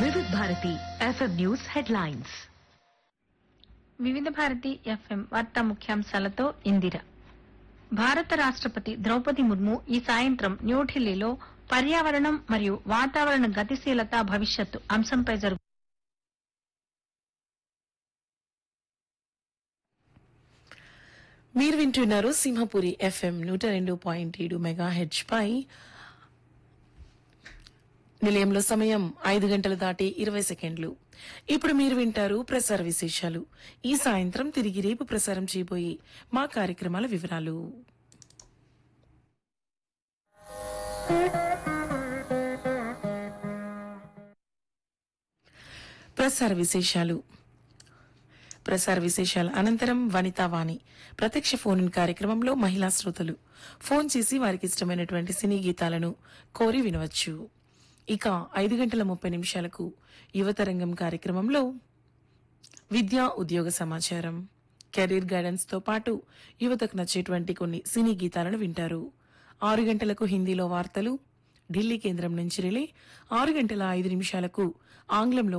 వివిధ Bharati FM news headlines వివిధ Bharati FM వార్తా ముఖ్యాంశాలతో ఇందిర భారత రాష్ట్రపతి ద్రౌపది ముర్ము ఈ సాయంత్రం న్యూఢిల్లీలో పర్యావరణం మరియు వాతావరణ గతిశీలత భవిష్యత్తు అంశంపై జరుగు మీరు వింటున్నారు సింహపురి ఎఫ్ఎం నూట రెండు పాయింట్ ఏడు మెగా హెచ్ పై నిలయంలో సమయం ఐదు గంటలు దాటి ఇరవై సెకండ్లు ఇప్పుడు మీరు వింటారు ప్రసార విశేషాలు ఈ సాయంత్రం తిరిగి రేపు ప్రసారం చేయబోయే మా కార్యక్రమాల వివరాలు ప్రసార విశేషాలు ప్రసార విశేషాల అనంతరం వనితావాణి ప్రత్యక్ష ఫోన్ ఇన్ కార్యక్రమంలో మహిళా శ్రోతలు ఫోన్ చేసి వారికి ఇష్టమైనటువంటి సినీ గీతాలను కోరి వినవచ్చు ఇక ఐదు గంటల ముప్పై నిమిషాలకు యువతరంగం కార్యక్రమంలో విద్యా ఉద్యోగ సమాచారం కెరీర్ గైడెన్స్ తో పాటు యువతకు నచ్చేటువంటి కొన్ని సినీ గీతాలను వింటారు ఆరు గంటలకు హిందీలో వార్తలు ఢిల్లీ కేంద్రం నుంచి రిలే ఆరు గంటల ఐదు నిమిషాలకు ఆంగ్లంలో